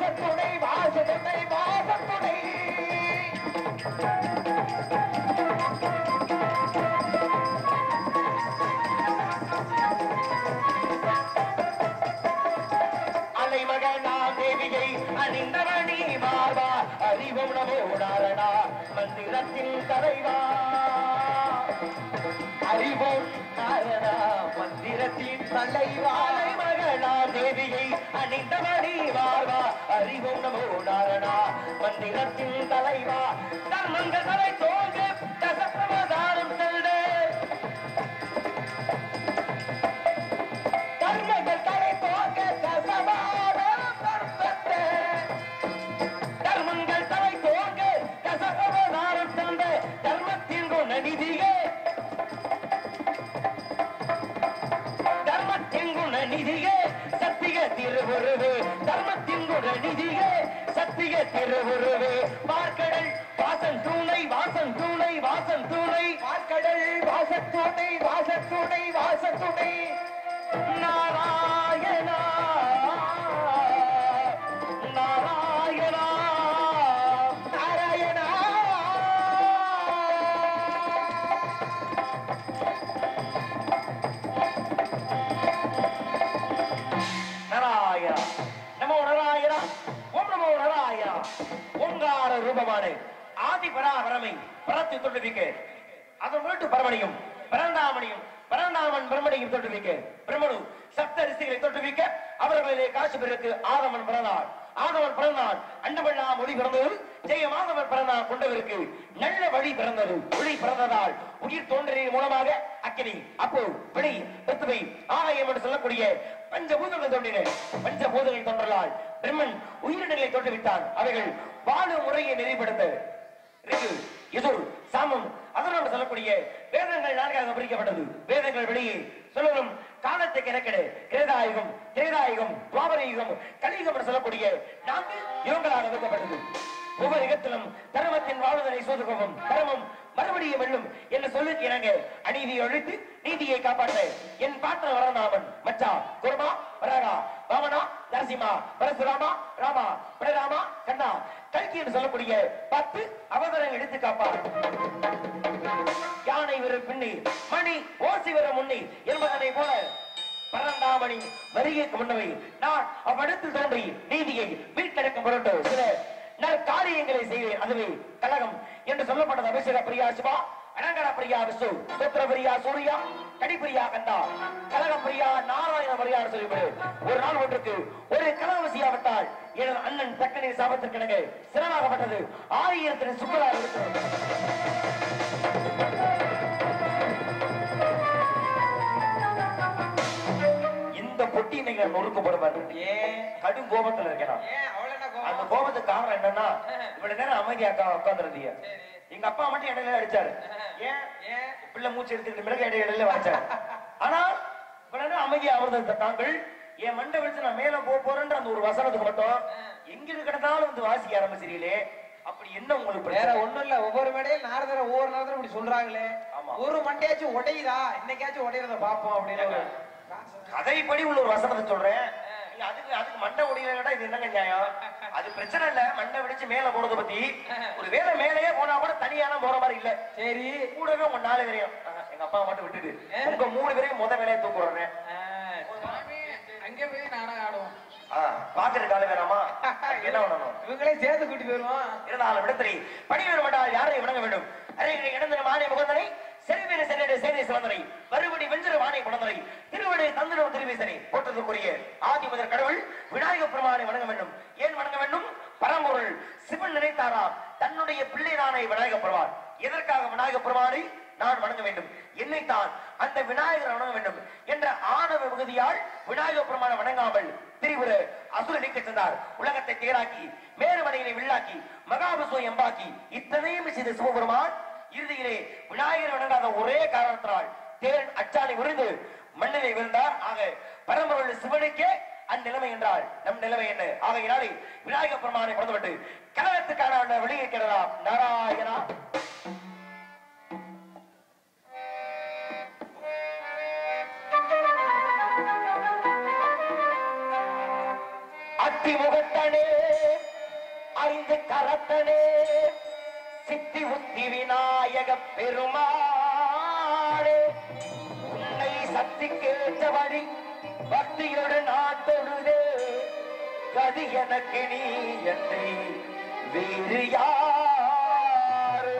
வாசத்துணை வாசத்துணை வாசத்துணை அலைமகனா தேவியை அணிந்தவனி மார்பா அறிவும் நமோடாரணா மந்திரத்தின் தலைவா அறிவோம் காரணா மந்திரத்தின் தலைவா அலைமகனா தேவியை அணிந்தவனி மார்பா அறிவும் நமோடாரணா மந்திரத்தின் தலைவா தர்மங்கள் தலை தோங்க தசப்பிரமதானம் செல்வே தர்மங்கள் தலை தோங்க தசமானம் தர்மத்தே. தர்மங்கள் தலை தோங்க தசமானம் தந்த தர்மத்தின் குணநிதியே தர்மத்தின் குணநிதியே சத்திய திருவுருவே தர்மத்தின் குணநிதியே சத்திய திருவுருவே பார்க்கடல் வாசன் தூணை வாசன் தூணை வாசன் தூணை பார்க்கடல் வாசத்துணை வாசத்துணை வாசத்துணை நாராயணா நாராயணா நாராயணா நாராயணா நமோ நாராயணா ஓம் நமோ நாராயணா ஓங்கார ரூபமான ஆதி பராபரமை பரத்து தொட்டுவிக்க அதன் வீட்டு பரமணியும் பரந்தாமணியும் பரந்தாமன் பிரம்மனையும் தொட்டுவிக்க பிரம்மனு சப்த ரிஷிகளை தொட்டுவிக்க அவர்களிலே காசு பிறகு ஆதவன் பிறந்தார் ஆதவன் பிறந்தான் அண்டமெல்லாம் ஒளி பிறந்தது ஜெய மாதவன் பிறந்தான் கொண்டவருக்கு நல்ல வழி பிறந்தது ஒளி பிறந்ததால் உயிர் தோன்றின் மூலமாக அக்கினி அப்போ வெளி பிருத்துவை ஆகாயம் என்று சொல்லக்கூடிய பஞ்சபூதங்கள் தோன்றின பஞ்சபூதங்கள் தோன்றலால் பிரம்மன் உயிரினங்களை தோற்றுவித்தான் அவைகள் வாழு முறையை நெறிப்படுத்த ரிகு எதிர் சாமம் அதனோடு சொல்லக்கூடிய வேதங்கள் நான்காக பிரிக்கப்பட்டது வேதங்கள் வெளியே சொல்லணும் காலத்தை கணக்கிட கிரேதாயுகம் திரேதாயுகம் துவாபர யுகம் கலியுகம் என்று சொல்லக்கூடிய நான்கு யுகங்களாக வைக்கப்பட்டது ஒவ்வொரு யுகத்திலும் தர்மத்தின் வாழ்வதனை சோதுகவும் தர்மம் மறுபடியும் வெல்லும் என்று சொல்லுக்கு இணங்க அநீதியை ஒழித்து நீதியை காப்பாற்ற என் பாத்திர வரநாமன் மச்சா குருமா வராகா வாமனா நரசிம்மா பரசுராமா ராமா பிரராமா கண்ணா கல்கி என்று சொல்லக்கூடிய பத்து அவதாரங்கள் எடுத்து காப்பார் யானை விரு பின்னி மணி ஓசி வர முன்னி என்பதனை போல பரந்தாமணி வருகைக்கு முன்னவை நான் அவ்விடத்தில் தோன்றி நீதியை மீட்டெடுக்கும் பொருட்டு சில நற்காரியங்களை செய்வேன் அதுவே கழகம் என்று சொல்லப்பட்டது அபிஷேக பிரியா சிவா அனங்கட பிரியா விசு சுத்திர பிரியா சூர்யா கடிப்பிரியா கந்தா கழக பிரியா நாராயண பிரியா சொல்லிவிடு ஒரு நாள் ஒன்றுக்கு ஒரு கழகம் செய்யாவிட்டால் எனது அண்ணன் தக்கனை சாபத்திற்கிணங்க சிறமாகப்பட்டது ஆயிரத்தின் சுக்கலாக இருக்கிறது இந்த பொட்டி நீங்க நொறுக்கப்படுவாரு ஏன் கடும் கோபத்துல இருக்கேன் நான். ஏன் அவள என்ன அந்த கோவம் கோபத்துக்கு காரணம் என்னன்னா இவ்வளவு நேரம் அமைதியா உட்காந்துருந்தீங்க சரி எங்க அப்பா மட்டும் இடையில அடிச்சாரு ஏன் ஏன் பிள்ளை மூச்சு எடுத்துக்கிட்டு மிளகு இடையில இடையில வச்சாரு ஆனா இவ்வளவு நேரம் அமைதியா அமர்ந்த தாங்கள் என் மண்டை வச்சு நான் மேல போக போறேன்ற அந்த ஒரு வசனத்துக்கு மட்டும் எங்கிட்டு கிடந்தாலும் வந்து வாசிக்க ஆரம்பிச்சிருக்கீங்களே அப்படி என்ன உங்களுக்கு வேற பிரச்சனை ஒண்ணும் இல்ல ஒவ்வொரு மேடையும் நாரதர ஒவ்வொரு நேரத்துல இப்படி சொல்றாங்களே ஆமா. ஒரு மண்டையாச்சும் உடையுதா இன்னைக்காச்சும் உடையறத பாப்போம் அப்படின்னு ஒரு கதைப்படி உள்ள ஒரு வசனத்தை சொல்றேன் நீங்க அதுக்கு அதுக்கு மண்டை ஒடியில இது என்னங்க நியாயம் அது பிரச்சனை இல்ல மண்டை வெடிச்சு மேல போறத பத்தி ஒரு வேலை மேலேயே போனா கூட தனியான போற மாதிரி இல்ல சரி கூடவே உங்க நாலு பேரையும் ஆஹா, எங்க அப்பா மட்டும் விட்டுட்டு உங்க மூணு பேரையும் முத வேலையை தூக்குறேன் அங்க போய் நாடகம் ஆடுவோம் பாக்குற கால வேணாமா என்ன பண்ணணும் இவங்களே சேர்த்து கூட்டி போயிருவோம் இருந்தாலும் விடத்திரி பணி வருமாட்டால் யாரை வணங்க வேண்டும் அருகில் இழந்த மானிய முகந்தனை செல்வின சென்னிட சேனை சிவந்தனை மறுபடி வெஞ்சர வானை குழந்தனை திருவடி தந்திரம் திருவிசனை போற்றதுக்குரிய ஆதி முதல் கடவுள் விநாயக பெருமானை வணங்க வேண்டும் ஏன் வணங்க வேண்டும் பரம்பொருள் சிவன் நினைத்தாராம் தன்னுடைய பிள்ளை நானை விநாயக பெருமான் எதற்காக விநாயக பெருமானை நான் வணங்க வேண்டும் என்னைத்தான் அந்த விநாயகரை வணங்க வேண்டும் என்ற ஆணவ மிகுதியால் விநாயக பெருமானை வணங்காமல் திரிபுர அசுர நீக்க சென்றார் உலகத்தை தேராக்கி மேருமனையினை வில்லாக்கி மகாபசு எம்பாக்கி இத்தனையும் செய்த சிவபெருமான் இறுதியிலே விநாயகர் வணங்காத ஒரே காரணத்தினால் தேன் அச்சாணி உறிந்து மண்ணிலே விழுந்தார் ஆக பரம்பொருள் சிவனுக்கே அந்நிலைமை என்றால் நம் நிலைமை என்ன ஆகையினாலே விநாயக பெருமானை பிறந்துவிட்டு கலகத்துக்கான வெளியிருக்கிறதா நாராயணா அத்திமுகத்தனே நாட்டனே சித்தி உத்தி விநாயக பெருமாளே உன்னை சக்தி கேட்ட வழி பக்தியுடன் நாட்டொழுதே கதி எனக்கு நீ என்னை வேறு யாரு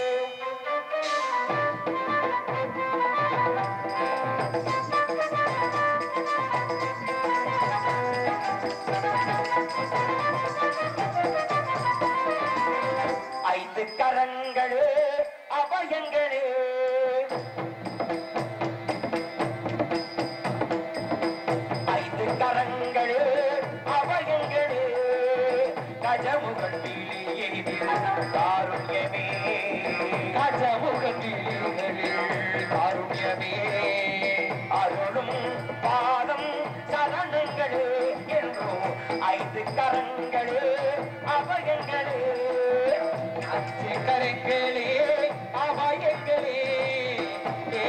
ஐந்து கரங்களே அபயங்களே ஐந்து கரங்களே அபயங்களே கஜமுகன் விழியில் காருண்யமே கஜமுகன் விழிகளில் காருண்யமே அருளும் பாதம் சரணங்களே என்றும் ஐந்து கரங்களே அபயங்களே அஞ்சு கரங்களே அபயங்களே ஏ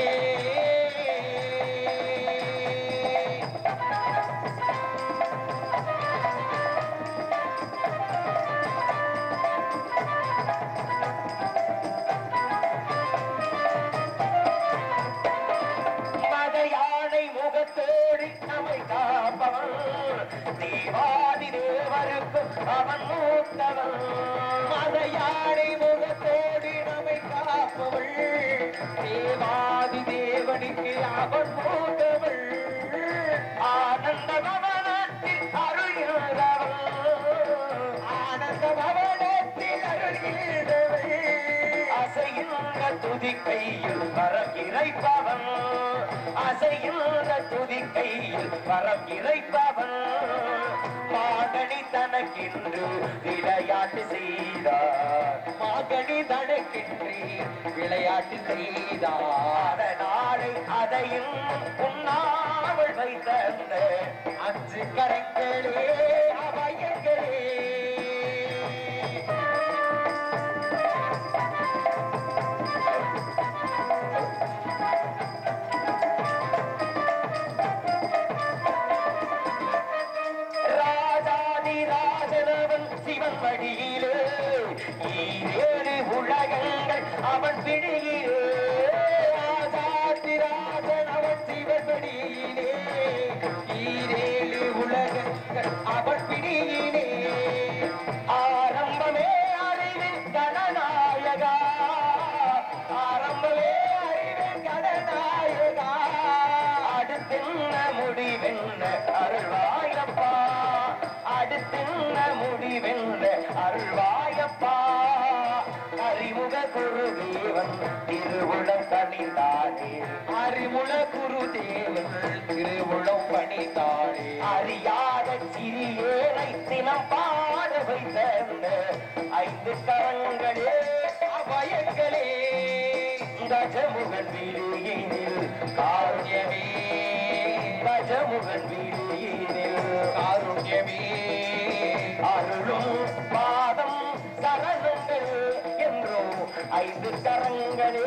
மத யானை முகத்தோடு நம்மை காப்பவன் தேவாதி தேவருக்கும் அவன் மூத்தவன் மத யானை முகத்தோடு நம்மை காப்பவள் தேவாதி தேவனுக்கு அவன் மூத்தவள் ஆனந்த பவனத்தில் அருள்கிறவள் ஆனந்த பவனத்தில் அருள்கிறவள் அசையுங்க துதி கையில் வரம் இறைப்பவன் அசையுங்க துதி கையில் வரம் இறைப்பவன் மாகனி தனக்கென்று விளையாட்டு செய்தார் மாகனி தனக்கென்று விளையாட்டு செய்தார் அதனாலே அதையும் உண்ணாமல் வைத்த அஞ்சு கரங்களே அபயங்களே ராஜாதி ராஜனவன் சிவன் வடியிலே ஈரேழு உலகங்கள் அவன் பிடியிலே ராஜாதி ராஜனவன் சிவன் வடியிலே ஈரேழு உலகங்கள் அவன் பிடியிலே ஆரம்பமே அறிவின் கணநாயகா ஆரம்பமே அறிவின் கணநாயகா அடுத்தென்ன முடிவென்ன அருள்வாயப்பா அடுத்தென்ன முடிவென்ன அருள்வாயப்பா அறிமுக குருதேவன் திருவுளம் கணிந்தானே அறிமுக குருதேவன் திருவுளம் பணிந்தானே அறியாத சிறியேனை தினம் பாட வைத்த ஐந்து கரங்களே அபயங்களே கஜமுகன் வீழியினில் காருண்யமே கஜமுகன் வீழியினில் காருண்யமே அருளும் பாதம் சரணங்கள் என்றும் ஐந்து கரங்களே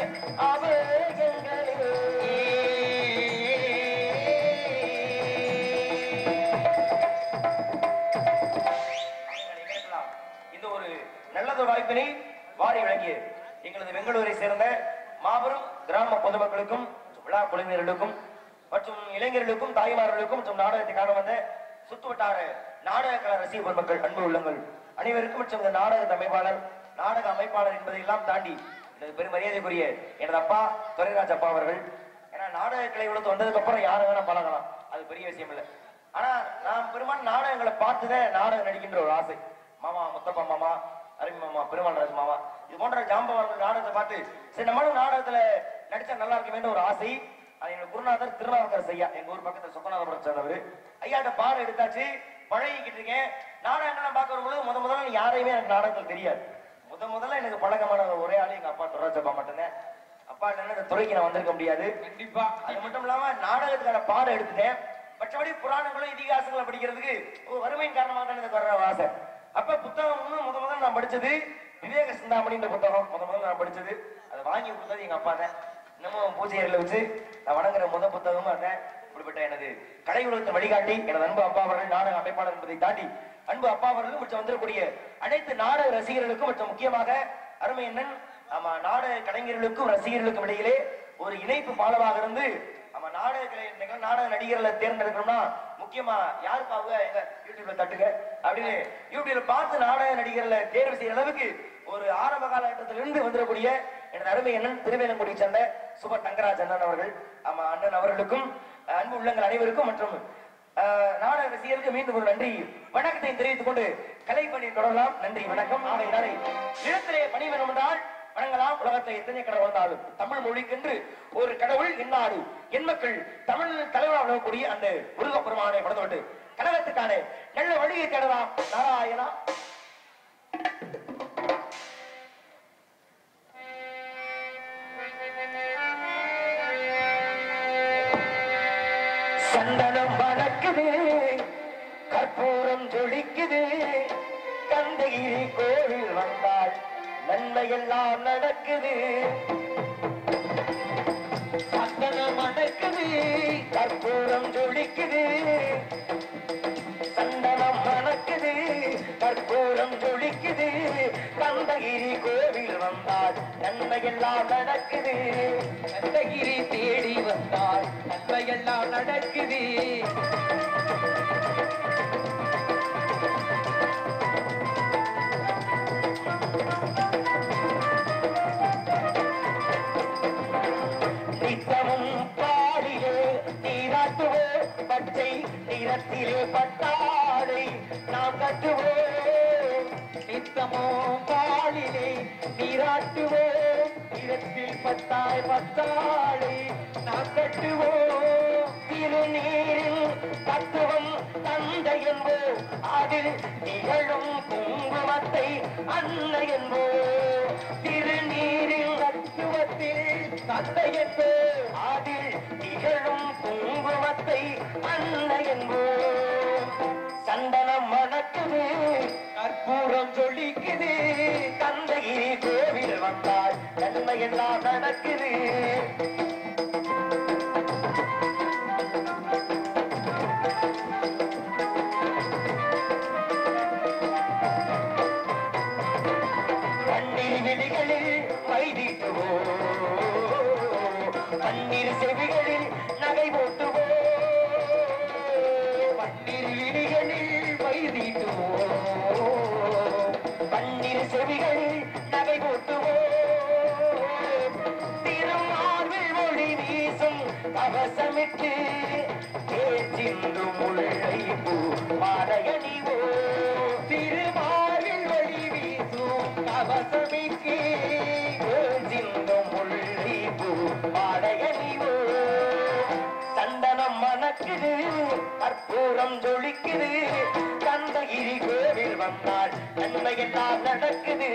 அபயங்களே இந்த ஒரு நல்லது வாய்ப்பினை வாரி வழங்கிய எங்களது பெங்களூரை சேர்ந்த மாபெரும் கிராம பொதுமக்களுக்கும் விழா குழுவினர்களுக்கும் மற்றும் இளைஞர்களுக்கும் தாய்மார்களுக்கும் மற்றும் நாடகத்தை காண வந்த சுத்துவட்டார நாடக கல ரசிக பொதுமக்கள் அன்பு உள்ளங்கள் அனைவருக்கும் மற்றும் இந்த நாடக அமைப்பாளர் நாடக அமைப்பாளர் என்பதை எல்லாம் தாண்டி எனது பெரும் மரியாதைக்குரிய எனது அப்பா துரைராஜ் அப்பா அவர்கள் ஏன்னா நாடக கலை உலகத்து வந்ததுக்கு அப்புறம் யாரும் வேணா பழகலாம் அது பெரிய விஷயம் இல்லை ஆனா நான் பெரும்பாலும் நாடகங்களை பார்த்துதான் நாடகம் நடிக்கின்ற ஒரு ஆசை மாமா முத்தப்பா மாமா அருமை மாமா பெருமாள்ராஜ் மாமா இது போன்ற ஜாம்பவான்கள் நாடகத்தை பார்த்து சரி நம்மளும் நாடகத்துல நடிச்சா நல்லா இருக்குமேன்னு ஒரு ஆசை அது எங்க குருநாதர் திருநாவுக்கரசு ஐயா எங்க ஊர் பக்கத்துல சொக்கநாதபுரம் சேர்ந்தவர் ஐயாட்ட பாடம் எடுத்தாச்சு பழகிக்கிட்டு இருக்கேன் நாடகங்கள்லாம் பார்க்க வரும்போது முத முதல்ல யாரையுமே எனக்கு நாடகத்தில் தெரியாது முத முதல்ல எனக்கு பழக்கமான ஒரே ஆளு எங்க அப்பா துராஜப்பா மட்டும்தான் அப்பா இல்லைன்னா இந்த துறைக்கு நான் வந்திருக்க முடியாது கண்டிப்பா அது மட்டும் இல்லாம நாடகத்துக்கான பாடம் எடுத்துட்டேன் மற்றபடி புராணங்களும் இதிகாசங்களும் படிக்கிறதுக்கு ஒரு வறுமையின் காரணமாக தான் எனக்கு வர்ற ஆசை அப்ப புத்தகம் முத முதல்ல நான் படிச்சது விவேக சிந்தாமணின்ற புத்தகம் முத முதல்ல நான் படிச்சது அதை வாங்கி கொடுத்தது எங்க அப்பா தான் இன்னமும் பூஜை அறையில வச்சு நான் வணங்குற முத புத்தகமும் அதான் இப்படிப்பட்ட எனது கலை உலகத்தை வழிகாட்டி எனது அன்பு அப்பா அவர்கள் நாடக அமைப்பாளர் என்பதை தாண்டி அன்பு அப்பா அவர்களுக்கும் மற்றும் வந்திருக்கக்கூடிய அனைத்து நாடக ரசிகர்களுக்கும் மற்றும் முக்கியமாக அருமை அண்ணன் ஆமா நாடக கலைஞர்களுக்கும் ரசிகர்களுக்கும் இடையிலே ஒரு இணைப்பு பாலமாக இருந்து ஆமா நாடக கலைஞர்கள் நாடக நடிகர்களை தேர்ந்தெடுக்கணும்னா முக்கியமா யாருப்பா அவங்க எங்க யூடியூப்ல தட்டுங்க அப்படின்னு யூடியூப்ல பார்த்து நாடக நடிகர்களை தேர்வு செய்யற அளவுக்கு ஒரு ஆரம்ப காலகட்டத்திலிருந்து வந்துடக்கூடிய எனது அருமை அண்ணன் திருவேலங்குடி சேர்ந்த சுப தங்கராஜ் அண்ணன் அவர்கள் ஆமா அண்ணன் அவர்களுக்கும் அஹ், அன்பு உள்ளங்கள் அனைவருக்கும் மற்றும் அஹ், நாடக ரசிகருக்கு மீண்டும் ஒரு நன்றி வணக்கத்தை தெரிவித்துக் கொண்டு கலை பணி தொடரலாம் நன்றி வணக்கம் ஆக இதாரை நிலத்திலே பணி வேணும் என்றால் வணங்கலாம் உலகத்தை எத்தனை கடவுள் வந்தாலும் தமிழ் மொழிக்கென்று ஒரு கடவுள் என்னாடு என் மக்கள் தமிழ் தலைவராக விளங்கக்கூடிய அந்த முருகப் பெருமானை படத்தோட்டு கழகத்துக்கான நல்ல வழியை தேடலாம் நாராயணா சந்தனம் வளர்க்குது கற்பூரம் ஜொலிக்குது கந்தகிரி கோவில் வந்தால் நன்மையெல்லாம் நடக்குது சந்தனம் மணக்குது கற்பூரம் ஜொலிக்குது சந்தனம் மணக்குது கற்பூரம் ஜொலிக்குது கந்தகிரி கோவில் வந்தால் நன்மையெல்லாம் நடக்குது கந்தகிரி தேடி வந்தால் நன்மையெல்லாம் நடக்குது நித்தமும் பாடிலே நீராட்டுவோ பச்சை நிறத்திலே பட்டாடை நாம் கட்டுவோம் நித்தமோ பாலிலே நீராட்டுவோம் நிறத்தில் பத்தாய் பத்தாடை நாம் கட்டுவோம் திருநீரில் தத்துவம் தந்தை என்போம் அதில் நிகழும் குங்குமத்தை அன்னை என்போம் திருநீரில் தத்துவத்தில் தந்தை என்போம் அதில் நிகழும் குங்குமத்தை அன்னை என்போம் சந்தனம் மணக்குது கற்பூரம் ஜொலிக்குது கந்தகிரி கோவில் வந்தால் நன்மை எல்லாம் நடக்குது கண்ணீர் விழிகளில் மைதீட்டுவோம் பன்னீர் செவிகளில் நகை போட்டுவோம் பன்னீர் விழிகளில் மைதீட்டுவோம் பன்னீர் செவிகளில் நகை போட்டுவோம் திருமார்பில் ஒளி வீசும் கவசமிட்டு தேர்ச்சிந்து முல்லை பூ மாலையணிவோ திருமார்பில் ஒளி வீசும் கவசமிட்டு தேர்ச்சிந்து முல்லை பூ மாலையணிவோ சந்தனம் மணக்குது கற்பூரம் ஜொலிக்குது கந்தகிரி கோவில் வந்தால் நன்மையெல்லாம் நடக்குது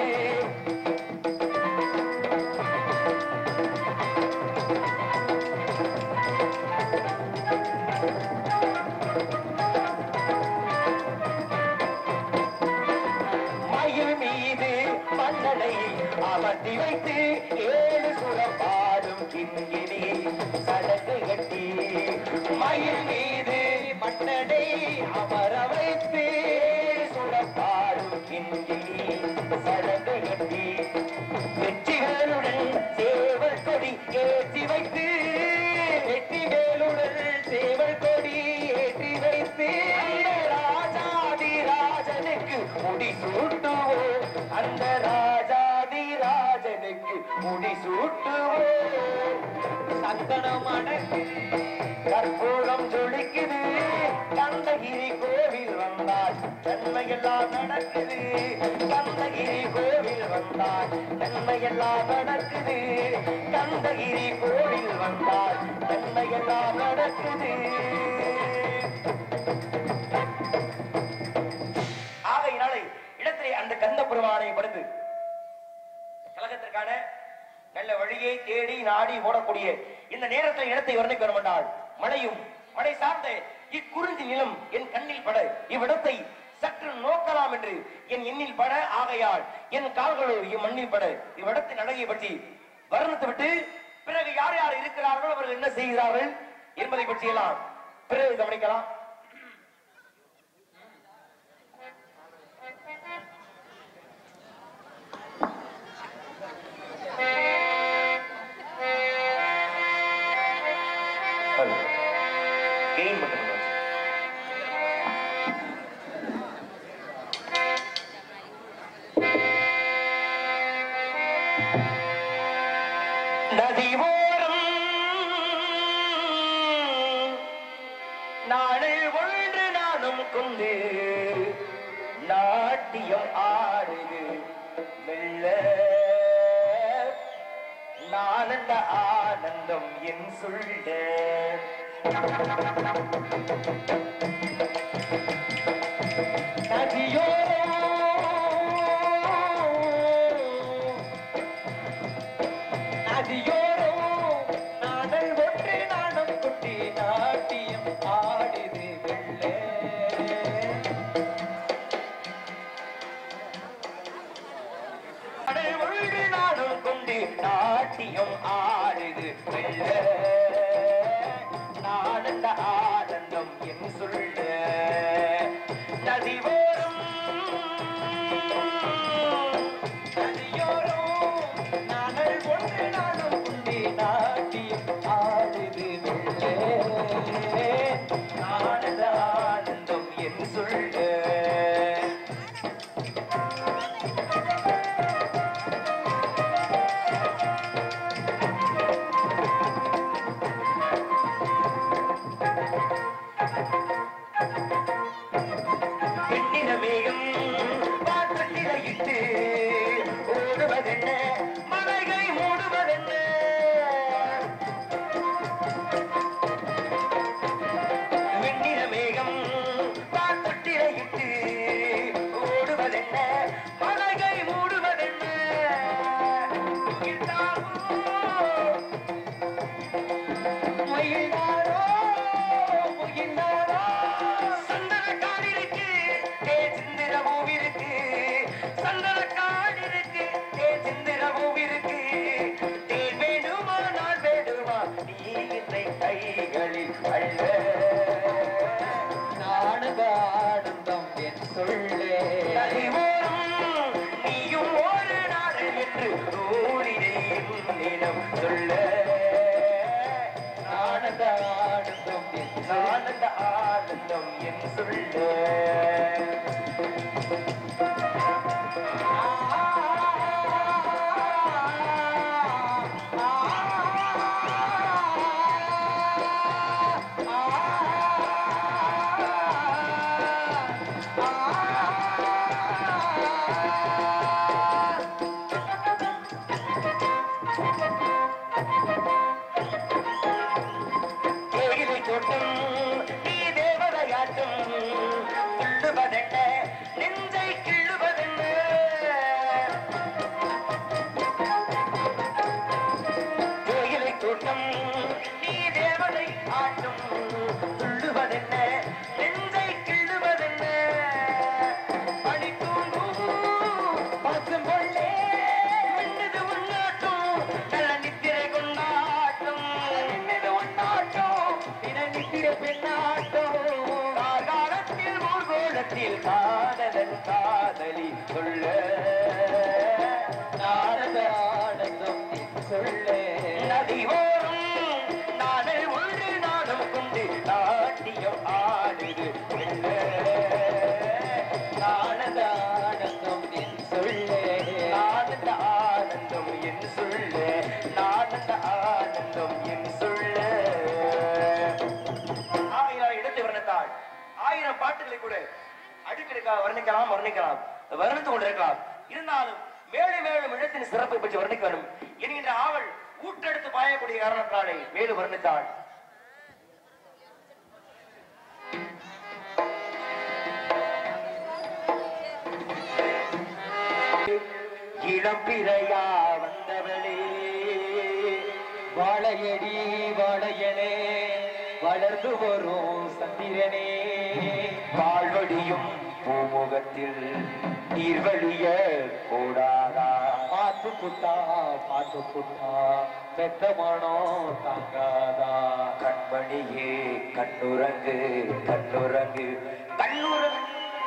மயில் மீது மன்னனை அமர்த்தி வைத்து ஏழு சுரம் பாடும் கிண்கிணி சடங்கு கட்டி மயில் மீது மன்னனை அமர வைத்து ஏழு சுரம் பாடும் கிண்கிணி சடங்கு கட்டி வெற்றிகளுடன் சேவல் கொடி ஏற்றி வைத்து வெற்றிகளுடன் சேவல் கொடி ஏற்றி வைத்து அந்த ராஜாதி ராஜனுக்கு முடி சூட்டுவோம் அந்த ராஜாதி ராஜனுக்கு முடி சூட்டுவோம் சந்தனம் அடக்கு கற்பூரம் ஜொலிக்குது கந்தகிரி கோவில் வந்தால் நன்மையெல்லாம் நடக்குது கந்தகிரி கோவில் வந்தால் நன்மையெல்லாம் நடக்குது கந்தகிரி கோவில் வந்தால் நன்மையெல்லாம் நடக்குது ஆகையினாலே இடத்திலே அந்த கந்த பெருமானை படுத்து கழகத்திற்கான நல்ல வழியை தேடி நாடி ஓடக்கூடிய இந்த நேரத்தில் இடத்தை வர்ணிக்க வேண்டுமென்றால் மழையும் மழை சார்ந்த இக்குறிஞ்சி நிலம் என் கண்ணில் பட இவ்விடத்தை சற்று நோக்கலாம் என்று என் எண்ணில் பட ஆகையால் என் கால்களோ இம்மண்ணில் பட இவ்விடத்தின் அழகியை பற்றி வர்ணித்து விட்டு பிறகு யார் யார் இருக்கிறார்கள் அவர்கள் என்ன செய்கிறார்கள் என்பதை பற்றியெல்லாம் பிறகு கவனிக்கலாம் ஹலோ கெயின் மட்டும் கொஞ்சம். நதி ஓரம் நாளில் ஒன்று நானும் கொண்டு நாட்டியம் ஆடுது மெல்ல நானந்த ஆனந்தம் என் சொல்ல நதியோரம் நதியோரோ நாடல் ஒன்று நாடம் குட்டி நாட்டியம் ஆடுது வெள்ளே கடல் ஒன்று நாடும் கொண்டு நாட்டியம் ஆடுது வெள்ள நானந்த ஆனந்தம் என் சொல்ல நதி ஓரம் நதியோரோ நாடல் ஒன்று நாடம் குட்டி நாட்டியம் ஆடுது வெள்ளே நானந்த ஆனந்தம் என் சொல்ல பெண்ணின மேகம் பாத்திரத்தில இட்டு ஓடுவதென்ன மலைகை மூடுவதென்ன வெண்ணிற மேகம் பாத்திரத்தில இட்டு ஓடுவதென்ன மலைகை மூடுவதென்ன உயிர்த்தாவோ மயிலாரோ முகிலாரோ சந்தன காடிருக்கு ஏ சிந்திர பூவிருக்கு சந்தன காடிருக்கு ஏ சிந்திர பூவிருக்கு தேன் வேண்டுமா நான் வேண்டுமா நீ என்னை கைகளில் அள்ள நாடுத ஆனந்தம் என் சொல்லே நதிவோரம் நீயும் ஒரு நாடு என்று ஓடினே என்னிடம் சொல்ல ஆனந்த ஆனந்தம் என் ஆனந்த ஆனந்தம் என் சொல்ல தேயிலை தோட்டம் நீ தேவதையாட்டம் துள்ளுவதென்ன நெஞ்சை கிள்ளுவதென்ன தேயிலை தோட்டம் நீ தேவதை ஆட்டம் துள்ளுவதென்ன நெஞ்சை கிள்ளுவதென்ன பனி தூங்கும் பசும் கொள்ளே மின்னது உன்னாட்டம் நல்ல நித்திரை கொண்டாட்டம் நின்னது உன்னாட்டம் நினைக்கிற பெண்ணாட்டம் கார்காலத்தில் ஊர்கோலத்தில் காதலன் காதலி சொல்ல ஆனந்த ஆனந்தம் என் சொல்லே நதி ஓரம் நானே ஒன்று நானும் கொண்டு நாட்டியம் ஆடுது வெள்ள. ஆனந்த ஆனந்தம் என் சொல்லே ஆனந்த ஆனந்தம் என் சொல்ல ஆனந்த ஆனந்தம் என் சொல்ல ஆயிரம் இடத்தை வர்ணித்தாள் ஆயிரம் பாட்டுகளை கூட அடுக்கடுக்காக வர்ணிக்கலாம் வர்ணிக்கலாம் வர்ணித்துக் கொண்டிருக்கலாம் இருந்தாலும் மேலும் மேலும் இடத்தின் சிறப்பை பற்றி வர்ணிக்க வேண்டும் என்கின்ற ஆவல் ஊட்டெடுத்து பாயக்கூடிய காரணத்தாலே மேலும் வர்ணித்தாள் இளம்பிறையா வந்தவளே வாழையடி வாழையனே வளர்ந்து வரும் சந்திரனே வாழ்வடியும் பூமுகத்தில் நீர்வழிய கூடாதா பார்த்து புட்டா பார்த்து புட்டா பெத்த மனம் தாங்காதா கண்மணியே கண்ணுறங்கு கண்ணுறங்கு கண்ணுறங்கு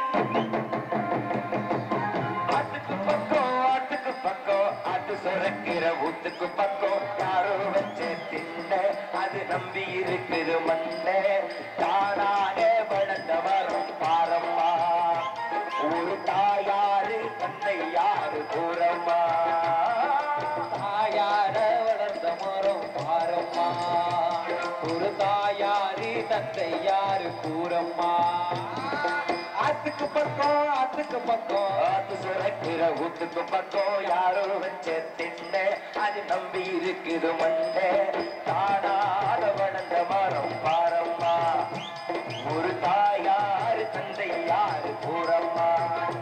ஆத்துக்கு பக்கம் ஆத்துக்கு பக்கம் ஆத்து சுரக்கிற ஊத்துக்கு பக்கம் யாரோ வச்ச தின்ன அது நம்பி இருக்குது மண்ணே தானாக வளர்ந்த வரும் பாரம்மா ஒரு தாயாரு தந்தை யாரு கூறம்மா தாயார வளர்ந்த மரம் பாரம்மா ஒரு தாயாரி தந்தை யாரு கூறம்மா ஆத்துக்கு பக்கம் ஆத்துக்கு பக்கம் காத்து சுரக்கிற ஊத்துக்கு பக்கம் யாரோ வச்ச திண்ண அது நம்பி இருக்குது மண்ணே தானாக வளர்ந்த மரம் பாரம்மா ஒரு தாயாரு தந்தை யாரு கூறம்மா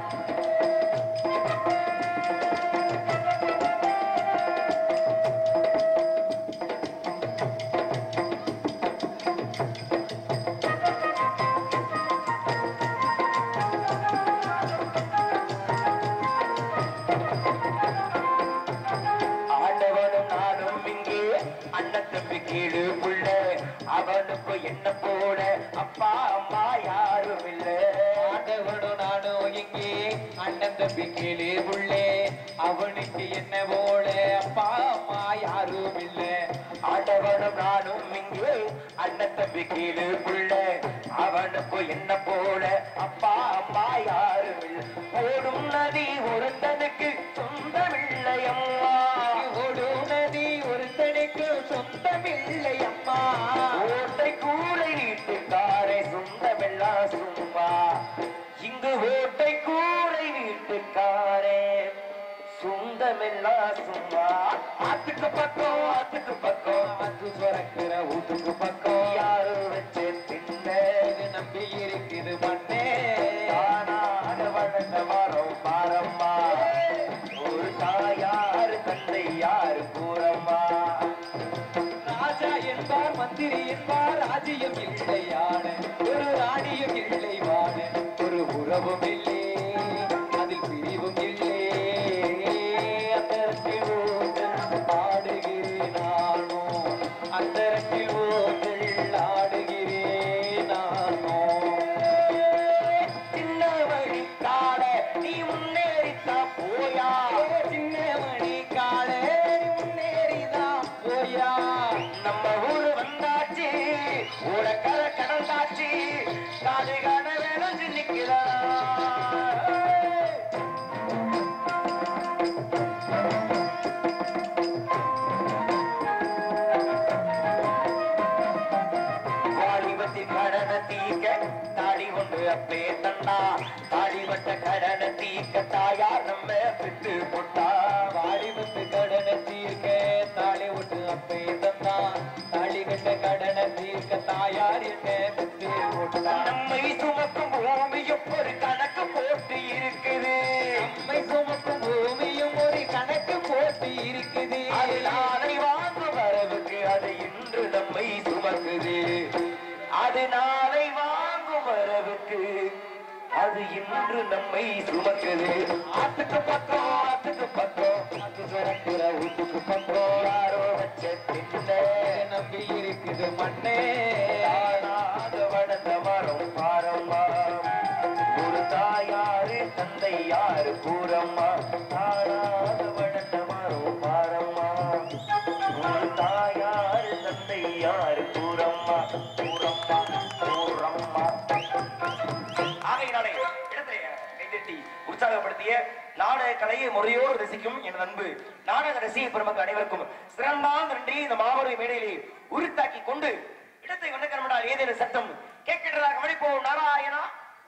ஆண்டவனும் நானும் இங்கே அண்ணன் தம்பி கீழு புள்ள அவனுக்கு என்ன போல அப்பா அம்மா யாரும் இல்ல ஆண்டவனும் நானும் இங்கே அண்ணன் தம்பி கீழே உள்ளே அவனுக்கு என்ன போல அப்பா அம்மா யாரும் இல்ல ஆண்டவனும் நானும் இங்கே அண்ணன் தம்பி கீழு புள்ள அவனுக்கு என்ன போல அப்பா அம்மா யாரும் இல்ல ஓடும் நதி ஒருத்தனுக்கு சொந்தமில்லையம்மா ஓடும் நதி ஒருத்தனுக்கு சொந்தமில்லை அம்மா ஓட்டை கூரை வீட்டுக்காரை சொந்தமெல்லாம் சும்மா இங்கு ஓட்டை கூரை வீட்டுக்காரே சொந்தமெல்லாம் சும்மா ஆத்துக்கு பக்கம் ஆத்துக்கு பக்கம் அது சுரக்கிற ஊத்துக்கு பக்கம் யாரு வச்சு தின்ன இது நம்பி இருக்குது மண்ணே தானாக வளர்ந்த மரம் பாரம்மா ஒரு தாயாரு தந்தை யாரு கூறம்மா ராஜா என்பார் மந்திரி என்பார் ராஜ்யம் இல்லையான ஒரு ராணியும் இல்லை வாழ ஒரு உறவும் இல்லை அதில் பிரிவும் இல்லை அந்தரத்தில் ஓட்டல் ஆடுகிறேன் நானோ அந்தரத்தில் ஓட்டல் ஆடுகிறேன் நானோ சின்ன வழி காட நீ முன்னேறித்தா போயா சின்ன மணி காலே முன்னேறிதான் போயா நம்ம ஊரு வந்தாச்சு ஊர கரை கடந்தாச்சு காது காண வேணும் நிக்கிறா வாலிபத்தின் கடன தீக்க தாடி ஒன்று அப்பே தந்தா தாடி வட்ட கடன தீக்க தாயார் நம்ம விட்டு போட்டா வாடி வந்து கடனை தீர்க்க தாலி விட்டு அப்பே தந்தான் தாலி கட்ட கடனை தீர்க்க தாயார் என்ன பெற்று போட்டான் நம்மை சுமக்கும் பூமியும் ஒரு கணக்கு போட்டு இருக்குது நம்மை சுமக்கும் பூமியும் ஒரு கணக்கு போட்டு இருக்குது அது நாளை வாங்கும் வரவுக்கு அது இன்று நம்மை சுமக்குது அது நாளை வாங்கும் வரவுக்கு அது இன்று நம்மை சுமக்குது ஆத்துக்கு பக்கம் ஆத்துக்கு பக்கம் அது சுரக்கிற வீட்டுக்கு பக்கம் யாரோ வச்ச தின்ன நம்பி இருக்குது மண்ணே தானாக வளர்ந்த மரம் பாரம்மா ஒரு தாயாரு தந்தை யாரு கூறம்மா தானாக வளர்ந்த மரம் பாரம்மா ஒரு தாயாரு தந்தை யாரு கூறம்மா கூறம்மா கூறம்மா ஆகையினாலே இடத்திலே கைதட்டி உற்சாகப்படுத்திய நாடக கலையை முறையோடு ரசிக்கும் என் அன்பு நாடக ரசிக பெருமக்கள் அனைவருக்கும் சிறந்தாம் நன்றி இந்த மாபெரும் மேடையிலே உரித்தாக்கி கொண்டு இடத்தை வண்ணக்கரமடால் ஏதேனும் சத்தம் கேட்கின்றதா கவனிப்போம் நாராயணா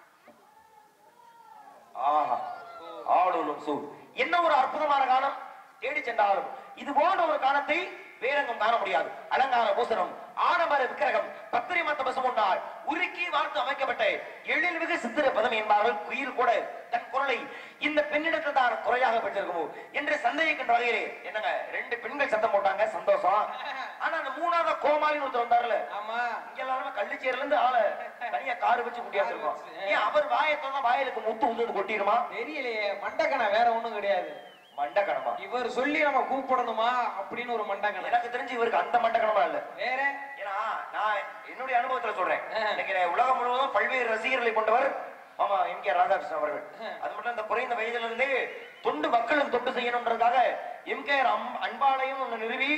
ஆஹா ஆளும் சூ என்ன ஒரு அற்புதமான காலம் தேடி சென்றாலும் இது போன்ற ஒரு காலத்தை வேறெங்கும் காண முடியாது அலங்கார பூசணம் ஆடம்பர விக்கிரகம் பத்திரை மத்த பசம் முன்னால் உருக்கி வார்த்து அமைக்கப்பட்ட எழில்மிகு சித்திர பதம் என்பார்கள் குயில் கூட தன் குரலை இந்த பெண்ணிடத்தில் தான் குறையாக பெற்றிருக்குமோ என்று சந்தேகிக்கின்ற வகையிலே என்னங்க ரெண்டு பெண்கள் சத்தம் போட்டாங்க சந்தோஷம் ஆனா அந்த மூணாவது கோமாளி ஒருத்தர் வந்தாருல ஆமா இங்க எல்லாருமே கள்ளிச்சேரில இருந்து ஆளை தனியா காரு வச்சு கூட்டியாந்துருக்கோம் ஏன் அவர் வாயத்தை தான் வாயிலுக்கு முத்து உந்து கொட்டிடுமா தெரியலையே மண்டக்கணை வேற ஒண்ணும் கிடையாது மண்டக்கணமா இவர் சொல்லி நம்ம கூப்பிடணுமா அப்படின்னு ஒரு மண்டக்கணை எனக்கு தெரிஞ்சு இவருக்கு அந்த மண்டக்கணமா இல்ல வேற ஏன்னா நான் என்னுடைய அனுபவத்துல சொல்றேன் ஆ. இன்னைக்கு உலகம் முழுவதும் பல்வேறு ரசிகர்களை கொண்டவர் ஆமா எம் கே ராதாகிருஷ்ணன் அவர்கள் அது மட்டும் இந்த குறைந்த வயதுல இருந்தே தொண்டு மக்களுக்கு தொண்டு செய்யணும்ன்றதுக்காக எம் கே அன்பாலயம் ஒண்ணு நிறுவி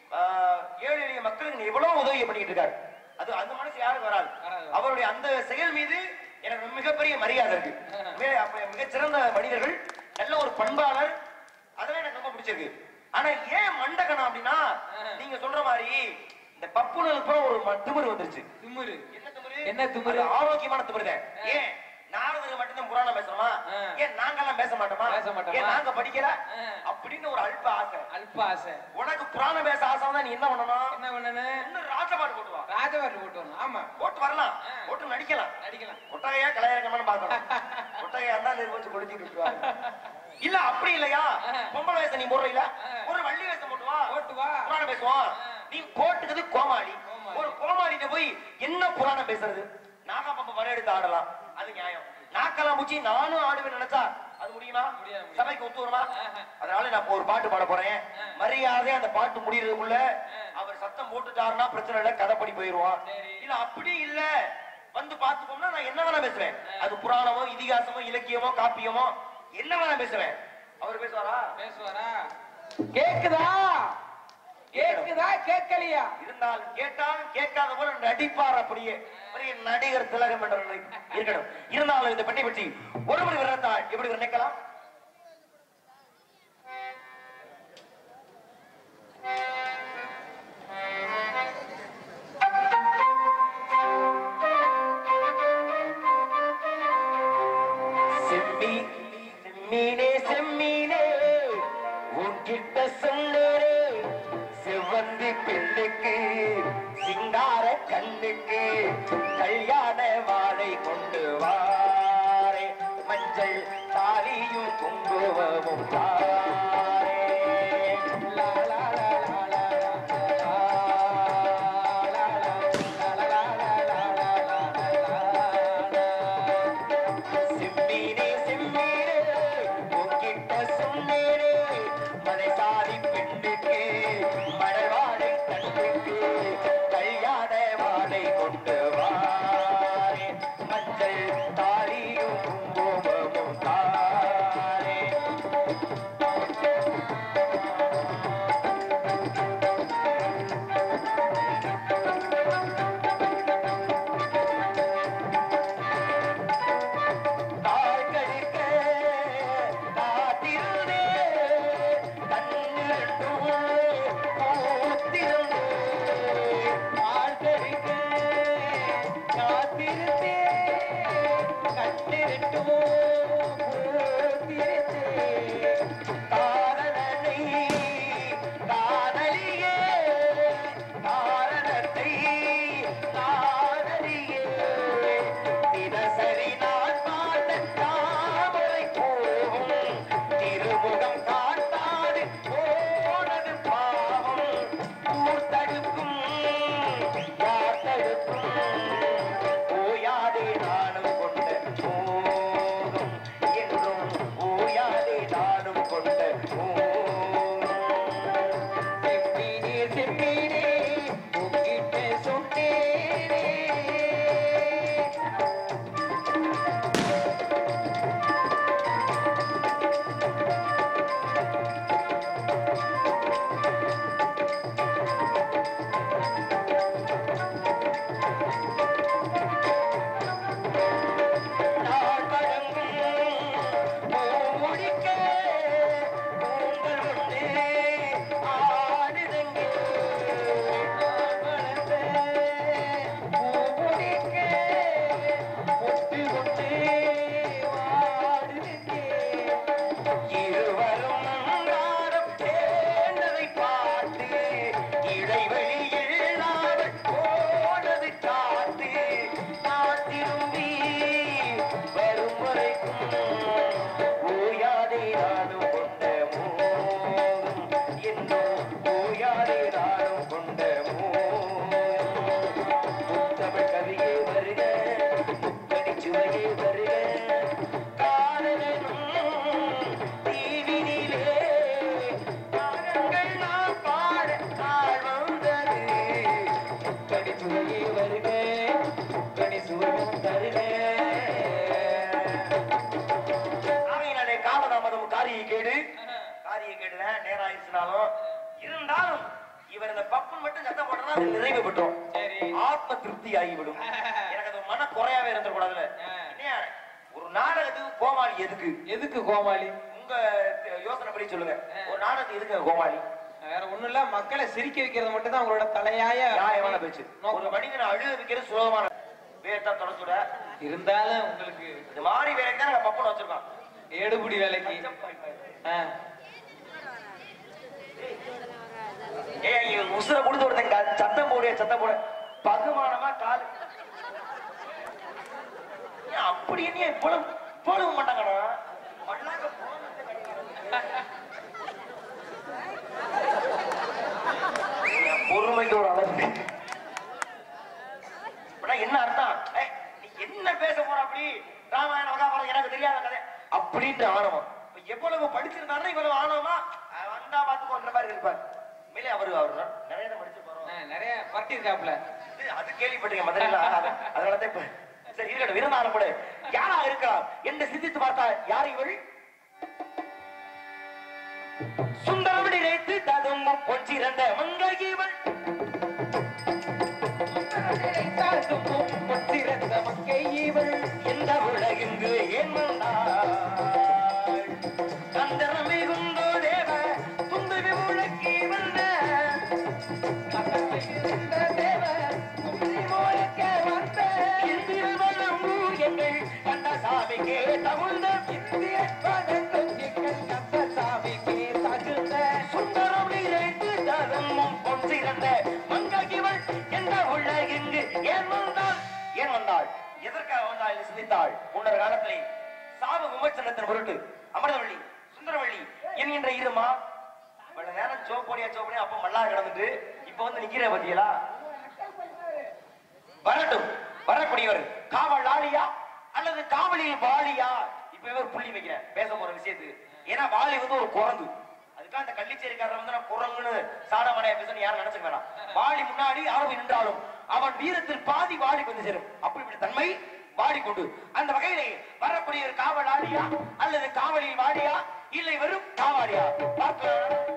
ஆஹ், ஏழை எளிய மக்களுக்கு நீ எவ்வளவு உதவி பண்ணிட்டு இருக்காரு அது அந்த மனசு யாருக்கு வராது வராது. அவருடைய அந்த செயல் மீது எனக்கு மிகப்பெரிய மரியாதை இருக்கு உண்மையிலே அப்ப மிகச்சிறந்த மனிதர்கள் நல்ல ஒரு பண்பாளர் அதெல்லாம் எனக்கு ரொம்ப பிடிச்சிருக்கு ஆனா ஏன் மண்டகணம் அப்படின்னா நீங்க சொல்ற மாதிரி இந்த பப்புனுக்கு அப்புறம் ஒரு ம- திமிரு வந்துருச்சு திமிரு என்ன திமிரு என்ன திமிரு? அது ஆரோக்கியமான திமிரு ஏன் நாரதர் மட்டும்தான் புராணம் பேசுறோமா ஆ. ஏன் நாங்கெல்லாம் பேச மாட்டோமா பேச மாட்டோமா? ஏன் நாங்க படிக்கல ஆ. அப்படின்னு ஒரு அல்ப ஆசை அல்ப ஆசை உனக்கு புராணம் பேச ஆசை வந்தா நீ என்ன பண்ணணும் என்ன பண்ணணும் இன்னும் ராஜபாடு போட்டு வா ராஜபாட்டு போட்டு வரணும் ஆமா போட்டு வரலாம் ஆ. போட்டு நடிக்கலாம் நடிக்கலாம் ஒட்டகையா கலையரங்கமான்னு பாக்கணும் ஒட்டகையா இருந்தா நிர்வகிச்சு கொளுத்திட்டு விட்டுருவாங்க இல்ல அப்படி இல்லையா ஆ. பொம்பளை வேஷம் நீ போடுறீல ஆ. ஒரு வள்ளி வேஷம் போட்டு வா போட்டு வா புராணம் பேசுவோம் ஆ. நீ போட்டுக்கிறது கோமாளி கோமாளி. ஒரு கோமாளிட்ட போய் என்ன புராணம் பேசுறது நாகாபம்ப வர எடுத்து ஆடலாம் அது நியாயம் நாக்கெல்லாம் பூச்சி நானும் ஆடுவேன் நினைச்சா அது முடியுமா முடியாது, முடியாது. சபைக்கு ஒத்து வருமா ஆஹா. அதனால நான் இப்ப ஒரு பாட்டு பாட போறேன் ஆ. மரியாதை அந்த பாட்டு முடியறதுக்குள்ள ஆ. அவர் சத்தம் போட்டுட்டாருன்னா பிரச்சனை இல்ல கதைப்படி போயிருவான் சரி. இல்ல அப்படி இல்ல வந்து பாத்துக்கோம்னா நான் என்ன வேணா பேசுவேன் ஆ. அது புராணமோ இதிகாசமோ இலக்கியமோ காப்பியமோ என்ன வேணா பேசுவேன் அவர் பேசுவாரா பேசுவாரா கேக்குதா கேக்குதா கேட்கலையா இருந்தால் கேட்டால் கேட்காத போல நடிப்பார் அப்படியே பெரிய நடிகர் திலகம் என்ற நிலை இருக்கணும் இருந்தாலும் இந்த பெட்டை பற்றி ஒருபடி விரத்தால் எப்படி நினைக்கலாம் செம்மி செம்மீனே செம்மீனே உன்கிட்ட சொன்னேனே செவ்வந்தி பெண்ணுக்கு சிங்கார கண்ணுக்கு கல்யாண வாழை கொண்டு வாரே மஞ்சள் தாலியும் குங்குமமும் தாரே லா, லா, லா, லா, லா, லா, லா, லா, லா, லா, லா, லா, லா, லா, லா, லா. செம்மீனே செம்மீனே உன்கிட்ட சொன்னேனே மலைசாரி பெண்ணுக்கு மணவாழை கண்ணுக்கு கல்யாண வாழை கொண்டு வாரே மஞ்சள் தாலியும் குங்குமமும் தாரே தாழ்கழிக்க காத்திருந்தே கண்ணிரண்டும் பூத்திருந்தே தாழ்கழிக்க காத்திருந்தே கண்ணிரண்டும் பூத்திருந்தே காரணனை காதலியே காரணத்தை காதலியே தினசரி நான் பார்த்த தாமரை போகும் திருமுகம் காட்டாது போனது பாவம் ஊர் தடுக்கும் யார் தடுக்கும் ஓயாதே நானும் கொண்ட மோகம் என்றும் ஓயாதே நானும் கொண்ட மோகம் செம்மீனே செம்மீனே உங்கிட்ட சொன்னேனே நாள் வழங்கும் பூமுடிக்க பூங்கள் ஒன்று ஆடுதங்கே. நாள் வளர்ந்த பூமுடிக்க பொட்டு ஒன்று வாடுதங்கே. இருவரும் அன்றாடம் சேர்ந்ததை பார்த்து இடைவெளி இல்லாமல் போனது காத்து நான் திரும்பி வரும் வரைக்கும் ஓயாதே நானும் கொண்ட மோகம் இன்னும் ஓயாதே நானும் கொண்ட மோகம் முத்தமிழ் கவியே வருக முக்கணி சுவையே வருக காதலனும் தீவினிலே காலங்கள் நாம் பாட நாள் வந்தது முக்கணி சுவையே வருக முக்கணி சுவையும் தருக ஆகையினாலே காலதாமதம் காரிய கேடு காரிய கேடுதான் நேரம் ஆயிடுச்சுனாலும் இருந்தாலும் இவர் இந்த பப்புன்னு மட்டும் சத்தம் போட்டா அது நிறைவு பெற்றோம் சரி ஆத்ம திருப்தி ஆகிவிடும் எனக்கு அது மன குறையாவே இருந்துடக்கூடாதுல ஆ. என்னையா, ஒரு நாடகத்துக்கு கோமாளி எதுக்கு எதுக்கு கோமாளி உங்க யோசனைப்படி சொல்லுங்க ஒரு நாடகத்துக்கு எதுக்கு கோமாளி வேற ஒண்ணும் இல்ல மக்களை சிரிக்க வைக்கிறது மட்டும் தான் உங்களோட தலையாய நியாயமான பேச்சு ஒரு நோக்கம். மனிதனை அழுக வைக்கிறது சுலபமான வேட்டா தொடச்சுட இருந்தாலும் உங்களுக்கு இது மாதிரி வேலைக்கு தான் நாங்க பப்புன்னு வச்சிருக்கோம் எடுபுடி வேலைக்கு ஆ. ஏய் இங்க உசுர கொடுத்து ஒருத்தன் க- சத்தம் போடு சத்தம் போடு பகுமானமா கால் ஏன் அப்படி என்ன இவ்வளவு இவ்வளவு மாட்டாங்கடா மண்ணாக்க என் பொறுமைக்கு ஒரு அளவு அப்படின்னா என்ன அர்த்தம் ஏய், நீ என்ன பேச போற அப்படி ராமாயண மகாபாரதம் எனக்கு தெரியாத கதை அப்படின்ற ஆணவம் இப்ப எவ்வளவு படிச்சிருந்தாருன்னா இவ்வளவு ஆணவமா அஹ் வந்தா பாத்துக்கோன்ற மாதிரி இருப்பார் உண்மையிலே அவரு அவர் நிறைய தான் படிச்சு போறோம் ஆ, நிறைய பட்டி இருக்காப்ல அது கேள்விப்பட்டீங்க மதுரையில அது- அதனாலதான் இப்ப சரி இருக்கட்டும் விருந்தாலும் கூட யாரா இருக்கலாம் என்று சிந்தித்து பார்த்தா யார் இவள் சுந்தரவடி நினைத்து ததும்பும் பொஞ்சிறந்த மங்கை இவள் பொற்றிருந்த மக்கை இவள் எந்த உலகிங்கு ஏன் வந்தாள் சந்திரன் மிகுந்தோ தேவ துந்து விமுழக்கி வந்த இருந்த தேவர் குமரி மூலக்க வந்த இந்தியில் வளம் எங்கள் கண்டசாமிக்கே தகுந்த இந்திய பதக்கொச்சிகள் கந்த சாமிக்கு தகுந்த சுந்தரம் நிறைத்து தருமும் பொன்சிறந்த மங்ககிவள் எந்த உலகிங்கு ஏன் வந்தாள் ஏன் வந்தாள் எதற்காக வந்தாள் என்று சிந்தித்தாள் முன்னர் காலத்திலே சாப விமர்சனத்தின் பொருட்டு அமிர்தவள்ளி சுந்தரவள்ளி என்கின்ற இருமா இவ்வளவு நேரம் சோப்போடியா சோப்போடியா அப்ப மல்லா கிடந்துட்டு இப்ப வந்து நிக்கிற பத்தியலா வரட்டும் வரக்கூடியவர் காவல் ஆளியா அல்லது காவலில் வாலியா இப்ப இவர் புள்ளி வைக்கிறேன் பேச போற விஷயத்துக்கு ஏன்னா வாலி வந்து ஒரு குரங்கு அதுக்காக அந்த கள்ளிச்சேரிக்காரர் வந்து நான் குரங்குன்னு சாடமனையா பேசணும் யாரும் நினைச்சுக்க வேணாம் வாலி முன்னாடி ஆரம்பி நின்றாலும் அவன் வீரத்தில் பாதி வாலி வந்து சேரும் அப்படிப்பட்ட தன்மை வாடி கொண்டு அந்த வகையிலே வரக்கூடிய ஒரு காவல் ஆளியா அல்லது காவலில் வாடியா இல்லை வெறும் காவாடியா பார்க்கலாம்